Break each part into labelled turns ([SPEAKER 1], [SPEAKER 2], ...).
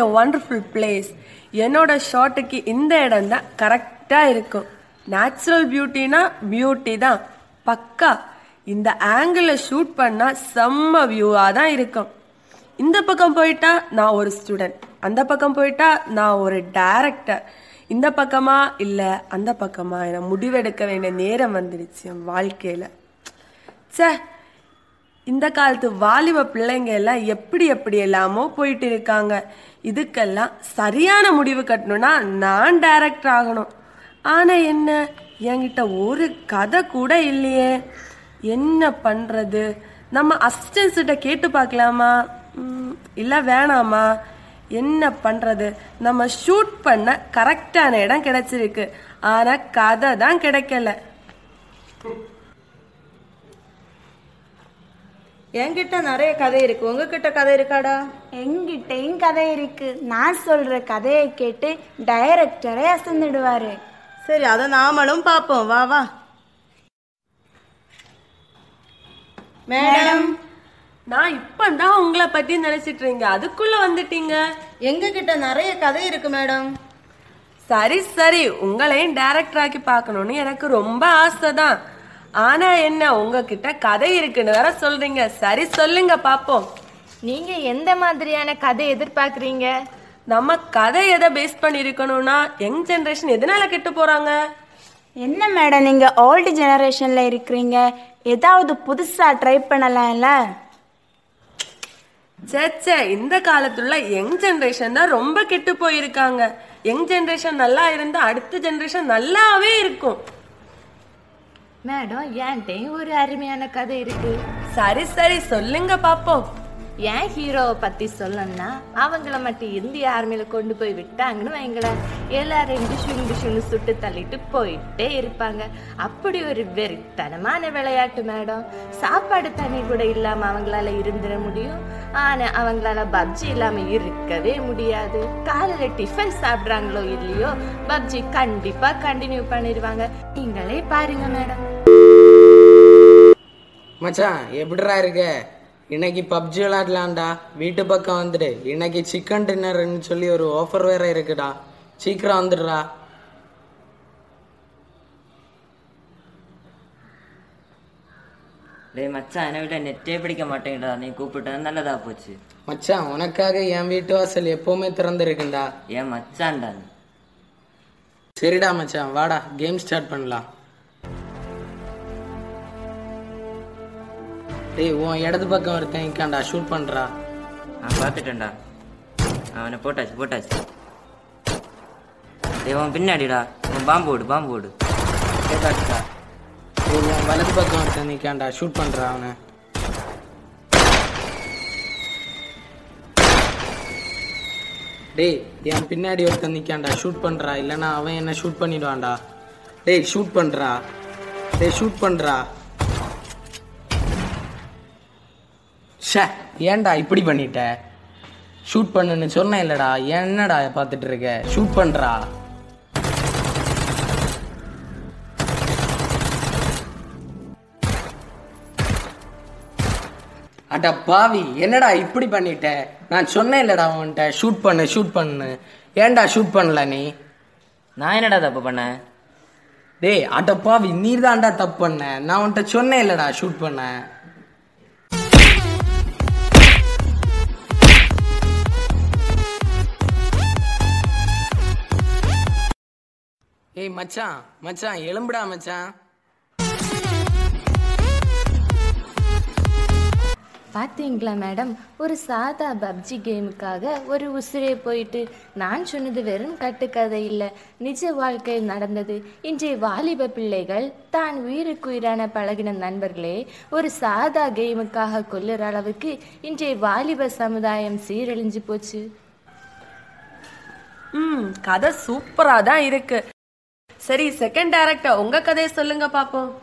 [SPEAKER 1] எ wonderful place என்னோட ஷாட்டுக்கு இந்த இடம் தான் கரெக்டாக இருக்கும் நேச்சுரல் பியூட்டினா பியூட்டி தான் பக்கா இந்த ஆங்கிளில் ஷூட் பண்ணால் செம்ம வியூவாக தான் இருக்கும் இந்த பக்கம் போயிட்டா நான் ஒரு ஸ்டூடெண்ட் அந்த பக்கம் போயிட்டா நான் ஒரு டைரக்டர் இந்த பக்கமா இல்லை அந்த பக்கமா என முடிவெடுக்க வேண்டிய நேரம் வந்துடுச்சு என் வாழ்க்கையில் ச்சே இந்த காலத்து வாலிப பிள்ளைங்க எல்லாம் எப்படி எப்படி எல்லாமோ போயிட்டு இருக்காங்க இதுக்கெல்லாம் சரியான முடிவு கட்டணும்னா நான் டைரக்டர் ஆகணும் ஆனா என்ன என்கிட்ட ஒரு கதை கூட இல்லையே என்ன பண்றது நம்ம அசிஸ்டன்ஸ் கிட்ட கேட்டு பார்க்கலாமா ம், இல்ல வேணாமா என்ன பண்றது நம்ம ஷூட் பண்ண கரெக்டான இடம் கிடைச்சிருக்கு ஆனா கதை தான் கிடைக்கல
[SPEAKER 2] என்கிட்ட நிறைய கதை இருக்கு உங்ககிட்ட கதை இருக்காடா
[SPEAKER 3] எங்கிட்டையும் கதை இருக்கு நான் சொல்ற கதையை கேட்டு டைரக்டரே அசந்துடுவாரு
[SPEAKER 2] சரி அதை நாமளும் பார்ப்போம் வா வா மேடம்
[SPEAKER 1] நான் இப்பதான் உங்களை பத்தி நினைச்சிட்டு இருக்கேன் அதுக்குள்ள வந்துட்டீங்க
[SPEAKER 2] எங்க கிட்ட நிறைய கதை இருக்கு மேடம்
[SPEAKER 1] சரி சரி உங்களையும் டைரக்டர் ஆக்கி பார்க்கணும்னு எனக்கு ரொம்ப ஆசை தான் ஆனா என்ன உங்ககிட்ட கதை இருக்குன்னு வேற சொல்றீங்க சரி சொல்லுங்க பாப்போம்
[SPEAKER 4] நீங்க எந்த மாதிரியான கதை எதிர்பார்க்கறீங்க
[SPEAKER 1] நம்ம கதை எதை பேஸ் பண்ணி இருக்கணும்னா யங் ஜெனரேஷன் எதனால கெட்டு போறாங்க
[SPEAKER 3] என்ன மேடம் நீங்க ஓல்டு ஜெனரேஷன்ல இருக்கிறீங்க ஏதாவது புதுசா ட்ரை பண்ணலாம்ல
[SPEAKER 1] சேச்சே இந்த காலத்துள்ள யங் ஜெனரேஷன் தான் ரொம்ப கெட்டு போயிருக்காங்க யங் ஜெனரேஷன் நல்லா இருந்தா அடுத்த ஜெனரேஷன் நல்லாவே இருக்கும்
[SPEAKER 4] மேடம் என்கிட்டயும் ஒரு அருமையான கதை இருக்கு
[SPEAKER 1] சரி சரி சொல்லுங்க பாப்போம்
[SPEAKER 4] என் ஹீரோவை பத்தி சொல்லணும்னா அவங்கள மட்டும் இந்திய ஆர்மியில கொண்டு போய் விட்டாங்கன்னு வைங்களேன் எல்லாரும் டிஷுங் டிஷுன்னு சுட்டு தள்ளிட்டு போயிட்டே இருப்பாங்க அப்படி ஒரு வெறித்தனமான விளையாட்டு மேடம் சாப்பாடு தண்ணி கூட இல்லாம அவங்களால இருந்துட முடியும் ஆனா அவங்களால பப்ஜி இல்லாம இருக்கவே முடியாது காலையில டிஃபன் சாப்பிடுறாங்களோ இல்லையோ பப்ஜி கண்டிப்பா கண்டினியூ பண்ணிடுவாங்க நீங்களே பாருங்க மேடம்
[SPEAKER 5] மச்சான் எப்படிடா இருக்க இன்னைக்கு பப்ஜி விளையாடலாம்டா வீட்டு பக்கம் வந்துடு இன்னைக்கு சிக்கன் டின்னர்னு சொல்லி ஒரு ஆஃபர் வேற இருக்குடா சீக்கிரம் வந்துடுறா
[SPEAKER 6] டேய் மச்சான் என்னை விட நெட்டே பிடிக்க மாட்டேங்கடா நீ கூப்பிட்டது நல்லதா போச்சு
[SPEAKER 5] மச்சான் உனக்காக என் வீட்டு வாசல் எப்பவுமே திறந்துருக்குண்டா
[SPEAKER 6] ஏன் மச்சான்டா நீ
[SPEAKER 5] சரிடா மச்சான் வாடா கேம் ஸ்டார்ட் பண்ணலாம் டேய் உன் இடது பக்கம் ஒருத்தன் இருக்கான்டா ஷூட் பண்றா
[SPEAKER 6] நான் பார்த்துட்டேன்டா அவனை போட்டாச்சு போட்டாச்சு டேய் உன் பின்னாடிடா உன் பாம்பு ஓடு பாம்பு ஓடு
[SPEAKER 5] கேட்டாச்சுடா டேய் உன் வலது பக்கம் ஒருத்தன் நிக்கான்டா ஷூட் பண்றா அவனை டேய் என் பின்னாடி ஒருத்தன் நிக்கான்டா ஷூட் பண்றா இல்லைன்னா அவன் என்ன ஷூட் பண்ணிடுவான்டா டேய் ஷூட் பண்றா டேய் ஷூட் பண்றா ஷே ஏன்டா இப்படி பண்ணிட்ட ஷூட் பண்ணுன்னு சொன்னேன் இல்லடா என்னடா பார்த்துட்டு இருக்க ஷூட் பண்றா அட பாவி என்னடா இப்படி பண்ணிட்ட நான் சொன்னேன் இல்லடா உன்கிட்ட ஷூட் பண்ணு ஷூட் பண்ணு ஏன்டா ஷூட் பண்ணல நீ
[SPEAKER 6] நான் என்னடா தப்பு பண்ணேன்
[SPEAKER 5] டேய் அட பாவி நீ தான்டா தப்பு பண்ண நான் உன்கிட்ட சொன்னேன் இல்லடா ஷூட் பண்ண ஏய் மச்சான் மச்சான் எலும்புடா மச்சான்
[SPEAKER 4] பார்த்தீங்களா மேடம் ஒரு சாதா பப்ஜி கேமுக்காக ஒரு உசிரே போயிட்டு நான் சொன்னது வெறும் கட்டுக்கதை இல்லை நிஜ வாழ்க்கையில் நடந்தது இன்றைய வாலிப பிள்ளைகள் தான் உயிருக்குயிரான பழகின நண்பர்களே ஒரு சாதா கேமுக்காக கொல்லுற அளவுக்கு இன்றைய வாலிப சமுதாயம் சீரழிஞ்சு போச்சு
[SPEAKER 1] ம் கதை சூப்பரா தான் இருக்கு சரி செகண்ட் டைரக்டர் உங்க கதையை சொல்லுங்க பாப்போம்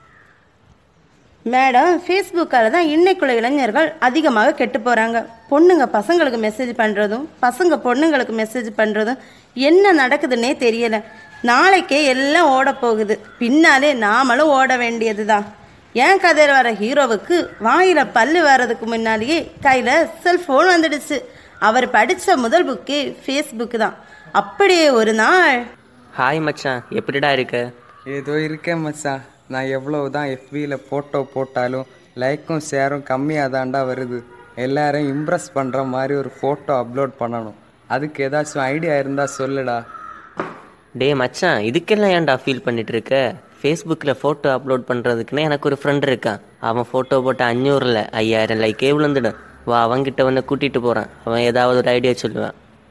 [SPEAKER 2] மேடம் ஃபேஸ்புக்கால தான் இன்னைக்குள்ள இளைஞர்கள் அதிகமாக கெட்டு போறாங்க பொண்ணுங்க பசங்களுக்கு மெசேஜ் பண்றதும் பசங்க பொண்ணுங்களுக்கு மெசேஜ் பண்றதும் என்ன நடக்குதுன்னே தெரியல நாளைக்கே எல்லாம் ஓட போகுது பின்னாலே நாமளும் ஓட வேண்டியதுதான் என் கதையில் வர ஹீரோவுக்கு வாயில பல்லு வர்றதுக்கு முன்னாடியே கையில செல்போன் வந்துடுச்சு அவர் படித்த முதல் புக்கே ஃபேஸ்புக் தான் அப்படியே ஒரு நாள்
[SPEAKER 6] ஹாய் மச்சான் எப்படிடா இருக்க
[SPEAKER 5] ஏதோ இருக்கேன் மச்சான் நான் எவ்வளவு தான் எஃபியில் ஃபோட்டோ போட்டாலும் லைக்கும் ஷேரும் கம்மியாக தாண்டா வருது எல்லாரையும் இம்ப்ரெஸ் பண்ணுற மாதிரி ஒரு ஃபோட்டோ அப்லோட் பண்ணணும் அதுக்கு ஏதாச்சும் ஐடியா இருந்தால் சொல்லுடா
[SPEAKER 6] டேய் மச்சான் இதுக்கெல்லாம் ஏன்டா ஃபீல் பண்ணிட்டு இருக்க ஃபேஸ்புக்கில் ஃபோட்டோ அப்லோட் பண்ணுறதுக்குன்னு எனக்கு ஒரு ஃப்ரெண்ட் இருக்கான் அவன் ஃபோட்டோ போட்டு அஞ்சூறில் ஐயாயிரம் லைக்கே விழுந்துடும் வா அவன்கிட்ட வந்து கூட்டிகிட்டு போகிறான் அவன் ஏதாவது ஒரு ஐடியா சொல்லுவான்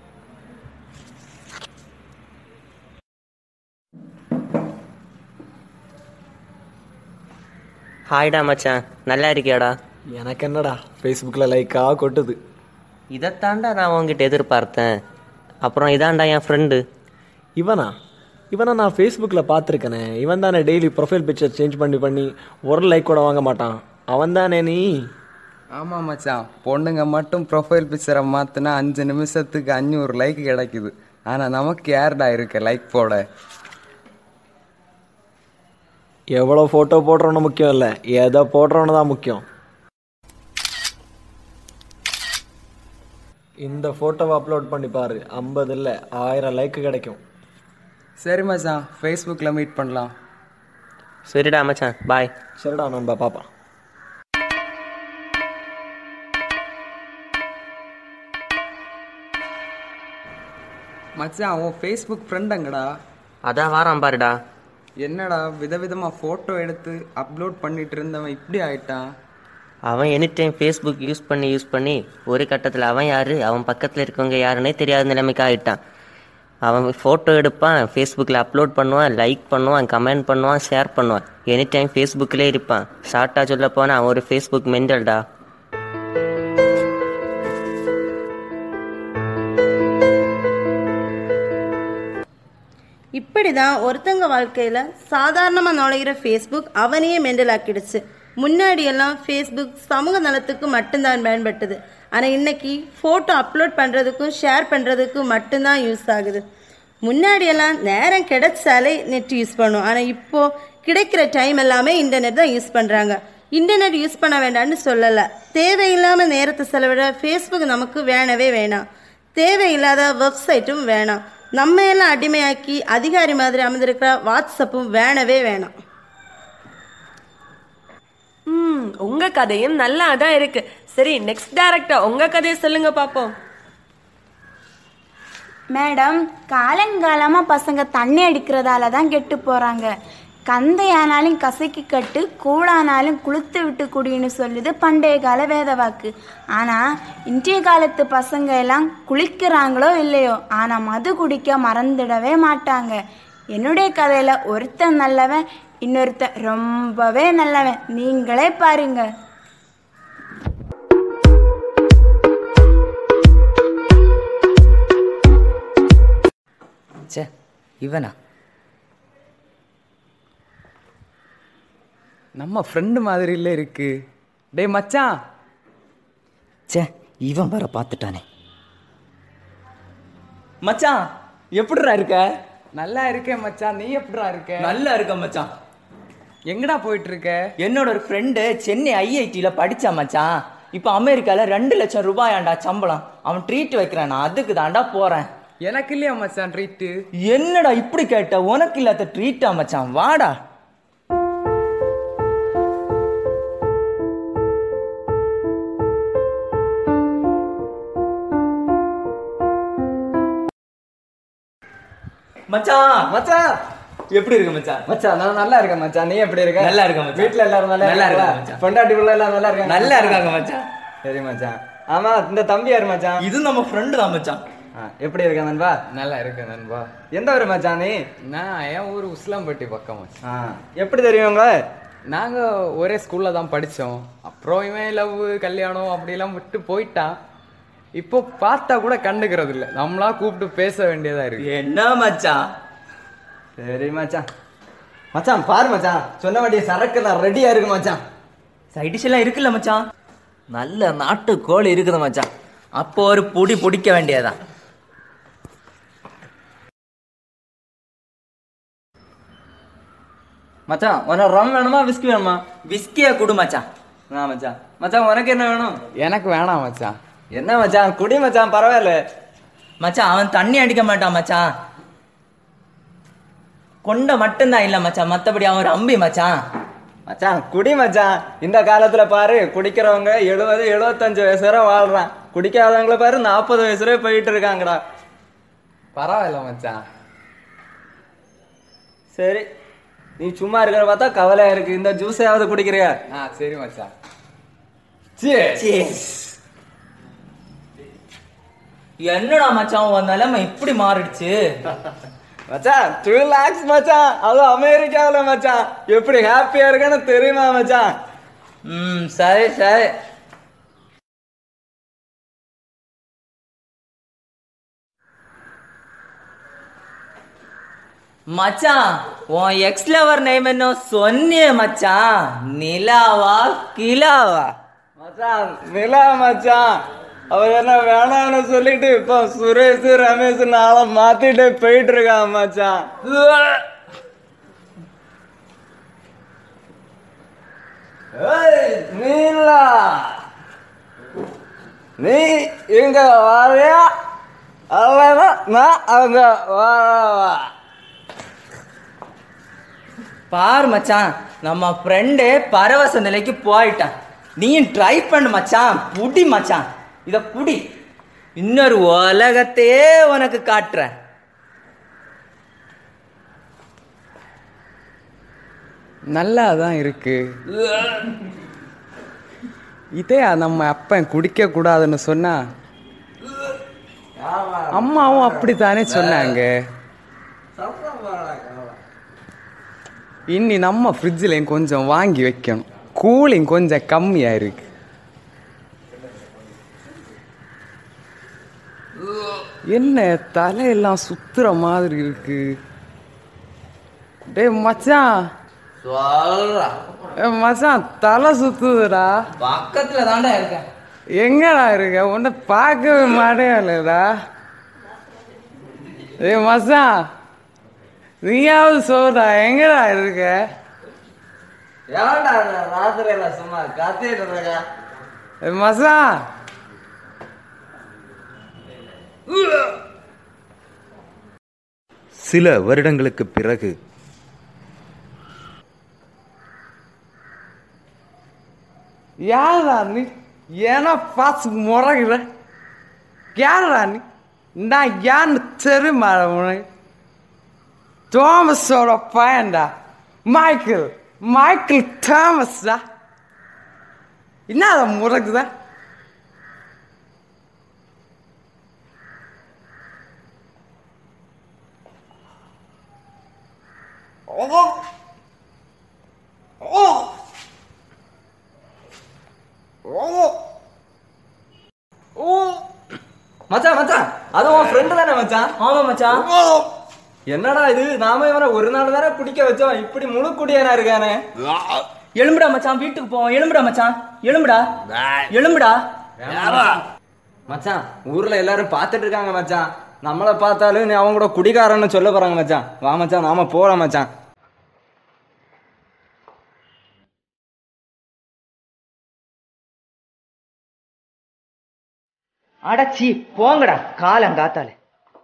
[SPEAKER 6] ஹாய்டா மச்சான் நல்லா இருக்கியாடா
[SPEAKER 7] எனக்கு என்னடா ஃபேஸ்புக்கில் லைக்காக கொட்டுது
[SPEAKER 6] இதைத்தாண்டா நான் உன்கிட்ட எதிர்பார்த்தேன் அப்புறம் இதாண்டா என் ஃப்ரெண்டு
[SPEAKER 7] இவனா இவனை நான் ஃபேஸ்புக்கில் பார்த்துருக்கனே இவன் தானே டெய்லி ப்ரொஃபைல் பிக்சர் சேஞ்ச் பண்ணி பண்ணி ஒரு லைக் கூட வாங்க மாட்டான் அவன் தானே நீ
[SPEAKER 5] ஆமாம் மச்சான் பொண்ணுங்க மட்டும் ப்ரொஃபைல் பிக்சரை மாற்றினா அஞ்சு நிமிஷத்துக்கு அஞ்சூறு லைக் கிடைக்குது ஆனால் நமக்கு யார்டா இருக்கு லைக் போட
[SPEAKER 7] எவ்வளோ ஃபோட்டோ போடுறோன்னு முக்கியம் இல்லை எதை போடுறோன்னு தான் முக்கியம் இந்த ஃபோட்டோவை அப்லோட் பண்ணி பாரு ஐம்பது இல்லை ஆயிரம் லைக் கிடைக்கும்
[SPEAKER 5] சரி மச்சான் ஃபேஸ்புக்கில் மீட் பண்ணலாம்
[SPEAKER 6] சரிடா மச்சான் பாய்
[SPEAKER 7] சரிடா நண்பா பாப்பா
[SPEAKER 5] மச்சான் உன் ஃபேஸ்புக் ஃப்ரெண்டுங்கடா
[SPEAKER 6] அதான் வாரான் பாருடா
[SPEAKER 5] என்னடா விதவிதமாக ஃபோட்டோ எடுத்து அப்லோட் பண்ணிட்டு இருந்தவன் இப்படி ஆயிட்டான்
[SPEAKER 6] அவன் எனி டைம் ஃபேஸ்புக் யூஸ் பண்ணி யூஸ் பண்ணி ஒரு கட்டத்தில் அவன் யாரு அவன் பக்கத்தில் இருக்கவங்க யாருன்னே தெரியாத நிலைமைக்கு ஆகிட்டான் அவன் ஃபோட்டோ எடுப்பான் ஃபேஸ்புக்கில் அப்லோட் பண்ணுவான் லைக் பண்ணுவான் கமெண்ட் பண்ணுவான் ஷேர் பண்ணுவான் எனி டைம் ஃபேஸ்புக்கிலே இருப்பான் ஷார்ட்டாக சொல்ல போனால் அவன் ஒரு ஃபேஸ்புக் மெண்டல்டா
[SPEAKER 2] இப்படி தான் ஒருத்தங்க வாழ்க்கையில் சாதாரணமாக நுழைகிற ஃபேஸ்புக் அவனையே மெண்டல் ஆக்கிடுச்சு முன்னாடியெல்லாம் ஃபேஸ்புக் சமூக நலத்துக்கு மட்டும்தான் பயன்பட்டது ஆனால் இன்னைக்கு ஃபோட்டோ அப்லோட் பண்ணுறதுக்கும் ஷேர் பண்ணுறதுக்கும் மட்டும்தான் யூஸ் ஆகுது முன்னாடியெல்லாம் நேரம் கிடைச்சாலே நெட் யூஸ் பண்ணுவோம் ஆனால் இப்போது கிடைக்கிற டைம் எல்லாமே இன்டர்நெட் தான் யூஸ் பண்ணுறாங்க இன்டர்நெட் யூஸ் பண்ண வேண்டாம்னு சொல்லலை தேவையில்லாமல் நேரத்தை செலவிட ஃபேஸ்புக் நமக்கு வேணவே வேணாம் தேவையில்லாத வெப்சைட்டும் வேணாம் நம்ம எல்லாம் அடிமையாக்கி அதிகாரி மாதிரி அமர்ந்திருக்கிற வாட்ஸ்அப்பும் வேணவே வேணாம்
[SPEAKER 1] ம் உங்க கதையும் நல்லா தான் இருக்கு சரி நெக்ஸ்ட் டேரக்டர் உங்க கதையை சொல்லுங்க பாப்போம்
[SPEAKER 3] மேடம் காலங்காலமாக பசங்க தண்ணி அடிக்கிறதால தான் கெட்டு போகிறாங்க கந்தையானாலும் கசக்கி கட்டு கூழானாலும் குளுத்து விட்டு குடின்னு சொல்லுது பண்டைய கால வேத வாக்கு ஆனால் இன்றைய காலத்து பசங்க எல்லாம் குளிக்கிறாங்களோ இல்லையோ ஆனால் மது குடிக்க மறந்துடவே மாட்டாங்க என்னுடைய கதையில் ஒருத்தன் நல்லவன் இன்னொருத்தன் ரொம்பவே நல்லவன் நீங்களே பாருங்க
[SPEAKER 8] ச்சே இவனா
[SPEAKER 5] நம்ம ஃப்ரெண்டு மாதிரி இல்லை இருக்கு டேய் மச்சான்
[SPEAKER 8] ச்சே இவன் வர பார்த்துட்டானே
[SPEAKER 9] மச்சான் எப்படிடா இருக்க
[SPEAKER 5] நல்லா இருக்கேன் மச்சான் நீ எப்படிடா இருக்க
[SPEAKER 9] நல்லா இருக்க மச்சான்
[SPEAKER 5] எங்கடா போயிட்டு இருக்க
[SPEAKER 9] என்னோட ஒரு ஃப்ரெண்டு சென்னை ஐஐடியில படிச்சான் மச்சான் இப்போ அமெரிக்கால ரெண்டு லட்சம் ரூபாயாண்டா சம்பளம் அவன் ட்ரீட் வைக்கிறான் நான் அதுக்கு தாண்டா போறேன்
[SPEAKER 5] எனக்கு இல்லையா மச்சான் ட்ரீட்டு
[SPEAKER 9] என்னடா இப்படி கேட்ட உனக்கு இல்லாத ட்ரீட்டா மச்சான் வாடா மச்சான் மச்சான் எப்படி இருக்கு மச்சான்
[SPEAKER 5] மச்சான் நான் நல்லா இருக்கேன் மச்சான் நீ எப்படி இருக்க
[SPEAKER 9] நல்லா இருக்கேன் மச்சான்.
[SPEAKER 5] வீட்ல எல்லாரும் நல்லா
[SPEAKER 9] நல்லா
[SPEAKER 5] இருக்காங்களா?
[SPEAKER 9] இருக்காங்க மச்சான்.
[SPEAKER 5] பொண்டாட்டி பிள்ளை எல்லாம் நல்லா இருக்காங்க
[SPEAKER 9] நல்லா இருக்காங்க மச்சான்
[SPEAKER 5] சரி மச்சான் ஆமா இந்த தம்பி யாரு மச்சான்
[SPEAKER 9] இது நம்ம ஃப்ரெண்டு தான் மச்சான்
[SPEAKER 5] ஆ, எப்படி இருக்க நண்பா நல்லா இருக்க நண்பா எந்த ஊர் மச்சான் நீ நான் என் ஊர் உஸ்லாம்பட்டி பக்கம் மச்சான் எப்படி தெரியுங்க நாங்க ஒரே ஸ்கூல்ல தான் படிச்சோம் அப்புறம் இவன் லவ் கல்யாணம் அப்படிலாம் விட்டு போயிட்டான் இப்போ பார்த்தா கூட கண்டுக்கிறது இல்ல நம்மளா கூப்பிட்டு பேச வேண்டியதா இருக்கு
[SPEAKER 9] என்ன மச்சான்
[SPEAKER 5] சரி மச்சான் மச்சான் பாரு மச்சான் சொன்ன வேண்டிய சரக்கு நான் ரெடியா இருக்கு மச்சான்
[SPEAKER 9] சைடிஷ் எல்லாம் இருக்குல்ல மச்சான் நல்ல நாட்டு கோழி இருக்குது மச்சான் அப்போ ஒரு பொடி பொடிக்க வேண்டியதான்
[SPEAKER 10] மச்சான் உனக்கு ரம் வேணுமா விஸ்கி வேணுமா
[SPEAKER 9] விஸ்கியா குடு மச்சான்
[SPEAKER 10] ஆ மச்சான் மச்சான் உனக்கு என்ன வேணும்
[SPEAKER 5] எனக்கு வேணாம் மச்சான் என்ன மச்சான் குடி மச்சான் பரவாயில்ல
[SPEAKER 9] மச்சான் அவன் தண்ணி அடிக்க மாட்டான் மச்சான் கொண்ட மட்டும்தான் இல்ல மச்சான் மத்தபடி அவன் ரம்பி மச்சான்
[SPEAKER 5] மச்சான் குடி மச்சான் இந்த காலத்துல பாரு குடிக்கிறவங்க எழுபது எழுபத்தஞ்சு வயசு வரை வாழ்றான் குடிக்காதவங்கள பாரு நாற்பது வயசு வரை போயிட்டு இருக்காங்கடா பரவாயில்ல மச்சான் சரி நீ சும்மா இருக்கிற பார்த்தா கவலையா இருக்கு இந்த ஜூஸையாவது குடிக்கிறியா ஆ சரி மச்சான்
[SPEAKER 9] Cheers. என்னடா மச்சான் உன் நிலைமை இப்படி மாறிடுச்சு
[SPEAKER 5] மச்சான் டூ லேக்ஸ் மச்சான் அது அமெரிக்காவுல மச்சான் எப்படி ஹாப்பியா இருக்கேன்னு தெரியுமா மச்சான்
[SPEAKER 9] ம் சரி சரி மச்சான் உன் எக்ஸ் லவர் நேம் என்ன சொன்னியே மச்சான் நிலாவா கிலாவா
[SPEAKER 5] மச்சான் நிலா மச்சான் அவர் என்ன வேணாம்னு சொல்லிட்டு இப்போ சுரேஷ் ரமேஷ் நாளை மாத்திட்டு போயிட்டு இருக்கான் மச்சான் ஏய், நீலா நீ இங்க வரையா அல்லனா நான் அங்க வரவா
[SPEAKER 9] பார் மச்சான் நம்ம ஃப்ரெண்டு பரவச நிலைக்கு போயிட்டான் நீயும் ட்ரை பண்ணு மச்சான் புடி மச்சான் இத புடி இன்னொரு உலகத்தையே உனக்கு காட்டுறேன்
[SPEAKER 5] நல்லா தான் இருக்கு இதே நம்ம அப்பன் குடிக்க கூடாதுன்னு சொன்னா அம்மாவும் அப்படித்தானே சொன்னாங்க இனி நம்ம ஃப்ரிட்ஜில் கொஞ்சம் வாங்கி வைக்கணும் கூலிங் கொஞ்சம் கம்மியா இருக்கு என்ன தலையெல்லாம் சுத்துற மாதிரி இருக்கு டேய் மச்சான் ஏய் மச்சான் தலை சுத்துதுடா
[SPEAKER 9] பக்கத்துல தாண்டா இருக்கேன்
[SPEAKER 5] எங்கடா இருக்க உன்னை பார்க்கவே மாட்டேடா ஏய் மச்சான் நீயாவது சொல்றா எங்கடா இருக்க
[SPEAKER 10] ஏன்டா ராத்திரியில சும்மா கத்திட்டு இருக்க
[SPEAKER 5] ஏய் மச்சான்
[SPEAKER 11] சில வருடங்களுக்கு பிறகு
[SPEAKER 5] யாரா நீ ஏன்னா பார்த்து முறைகிற யாரா நீ நான் யான்னு தெரியுமா உனக்கு தாமஸோட பையன்டா மைக்கேல் மைக்கேல் தாமஸ்டா என்னடா முறைக்குதா
[SPEAKER 10] மச்சான் மச்சான் அது உன் ஃப்ரெண்டு தானே மச்சான்
[SPEAKER 9] ஆமா மச்சான்
[SPEAKER 10] என்னடா இது நாம இவனை ஒரு நாள் தானே பிடிக்க வச்சோம் இப்படி முழு குடியானா இருக்கானே
[SPEAKER 9] எலும்புடா மச்சான் வீட்டுக்கு போவோம் எலும்புடா மச்சான் எலும்புடா எலும்புடா
[SPEAKER 10] மச்சான் ஊர்ல எல்லாரும் பார்த்துட்டு இருக்காங்க மச்சான் நம்மள பார்த்தாலும் நீ அவங்க கூட குடிகாரன்னு சொல்ல போறாங்க மச்சான் வா மச்சான் நாம போலாம் மச்சான்
[SPEAKER 9] அடச்சி போங்கடா காலங்காத்தாலே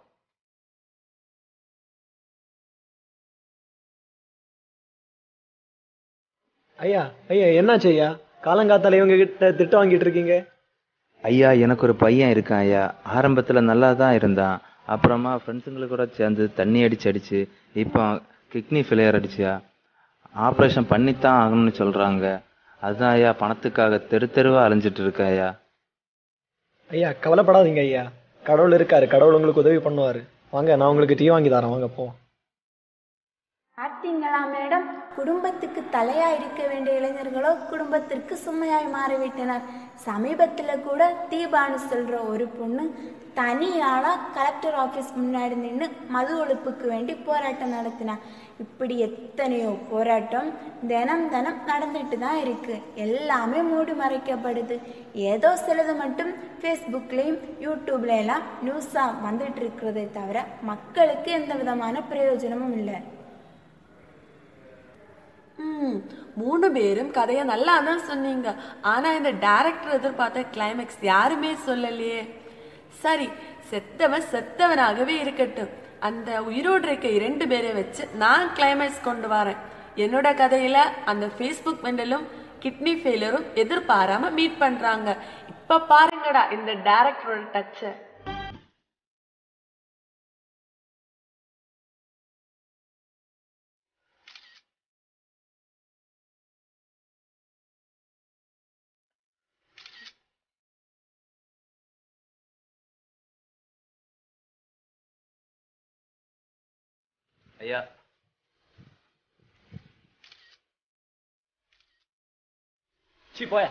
[SPEAKER 7] ஐயா ஐயா என்னாச்சு ஐயா காலங்காத்தால இவங்க கிட்ட திட்டு வாங்கிட்டு இருக்கீங்க
[SPEAKER 11] ஐயா எனக்கு ஒரு பையன் இருக்கான் ஐயா ஆரம்பத்துல நல்லா தான் இருந்தான் அப்புறமா ஃப்ரெண்ட்ஸுங்களுக்கு கூட சேர்ந்து தண்ணி அடிச்சு அடிச்சு இப்போ கிட்னி ஃபெயிலியர் அடிச்சியா ஆப்ரேஷன் பண்ணித்தான் ஆகணும்னு சொல்றாங்க அதுதான் ஐயா பணத்துக்காக தெரு தெருவா அலைஞ்சிட்டு இருக்க ஐயா
[SPEAKER 7] ஐயா கவலைப்படாதீங்க ஐயா கடவுள் இருக்காரு கடவுள் உங்களுக்கு உதவி பண்ணுவாரு வாங்க நான் உங்களுக்கு டீ வாங்கி தரேன் வாங்க போ
[SPEAKER 3] பார்த்தீங்களா மேடம் குடும்பத்துக்கு தலையா இருக்க வேண்டிய இளைஞர்களோ குடும்பத்திற்கு சுமையாய் மாறிவிட்டனர் சமீபத்தில் கூட தீபான்னு சொல்ற ஒரு பொண்ணு தனியாளா கலெக்டர் ஆஃபீஸ் முன்னாடி நின்று மது ஒழிப்புக்கு வேண்டி போராட்டம் நடத்தினார் இப்படி எத்தனையோ போராட்டம் தினம் தினம் நடந்துட்டு தான் இருக்கு எல்லாமே மூடி மறைக்கப்படுது ஏதோ சிலது மட்டும் ஃபேஸ்புக்லேயும் யூடியூப்ல எல்லாம் நியூஸாக வந்துட்டு இருக்கிறதே தவிர மக்களுக்கு எந்த விதமான பிரயோஜனமும் இல்லை
[SPEAKER 1] ம் மூணு பேரும் கதையை நல்லா தான் சொன்னீங்க ஆனா இந்த டைரக்டர் எதிர்பார்த்த கிளைமேக்ஸ் யாருமே சொல்லலையே சரி செத்தவன் செத்தவனாகவே இருக்கட்டும் அந்த உயிரோடு இருக்க இரண்டு பேரை வச்சு நான் கிளைமேக்ஸ் கொண்டு வரேன் என்னோட கதையில அந்த ஃபேஸ்புக் மெண்டலும் கிட்னி ஃபெயிலரும் எதிர்பாராம மீட் பண்றாங்க இப்ப பாருங்கடா இந்த டைரக்டரோட டச்சை
[SPEAKER 11] ஐயா
[SPEAKER 7] சி போய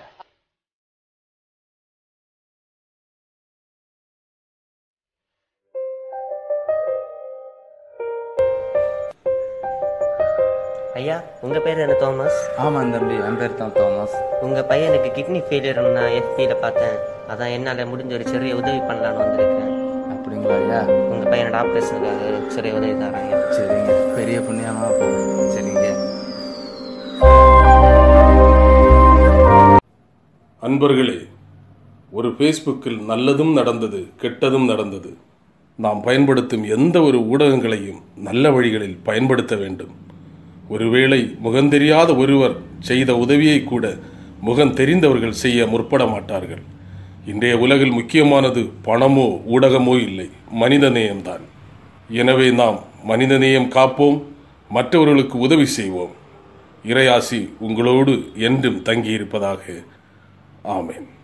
[SPEAKER 6] ஐயா உங்க பேர் என்ன தோமஸ்
[SPEAKER 10] ஆமாம் தம்பி என் பேர் தான் தோமஸ்
[SPEAKER 6] உங்க பையனுக்கு கிட்னி ஃபெயிலியர் நான் எஃபியில பார்த்தேன் அதான் என்னால முடிஞ்ச ஒரு சிறிய உதவி பண்ணலான்னு வந்திருக்கேன்
[SPEAKER 10] அப்படிங்களா ஐயா
[SPEAKER 6] உங்க பையனோட ஆப்ரேஷனுக்காக சிறிய உதவி தரேன்
[SPEAKER 10] சரிங்க பெரிய புண்ணியமாக போகும் சரிங்க
[SPEAKER 12] அன்பர்களே ஒரு ஃபேஸ்புக்கில் நல்லதும் நடந்தது கெட்டதும் நடந்தது நாம் பயன்படுத்தும் எந்த ஒரு ஊடகங்களையும் நல்ல வழிகளில் பயன்படுத்த வேண்டும் ஒருவேளை முகந்தெரியாத ஒருவர் செய்த உதவியை கூட முகம் தெரிந்தவர்கள் செய்ய முற்பட மாட்டார்கள் இன்றைய உலகில் முக்கியமானது பணமோ ஊடகமோ இல்லை மனித நேயம்தான் எனவே நாம் மனிதநேயம் காப்போம் மற்றவர்களுக்கு உதவி செய்வோம் இறையாசி உங்களோடு என்றும் தங்கியிருப்பதாக ஆமென்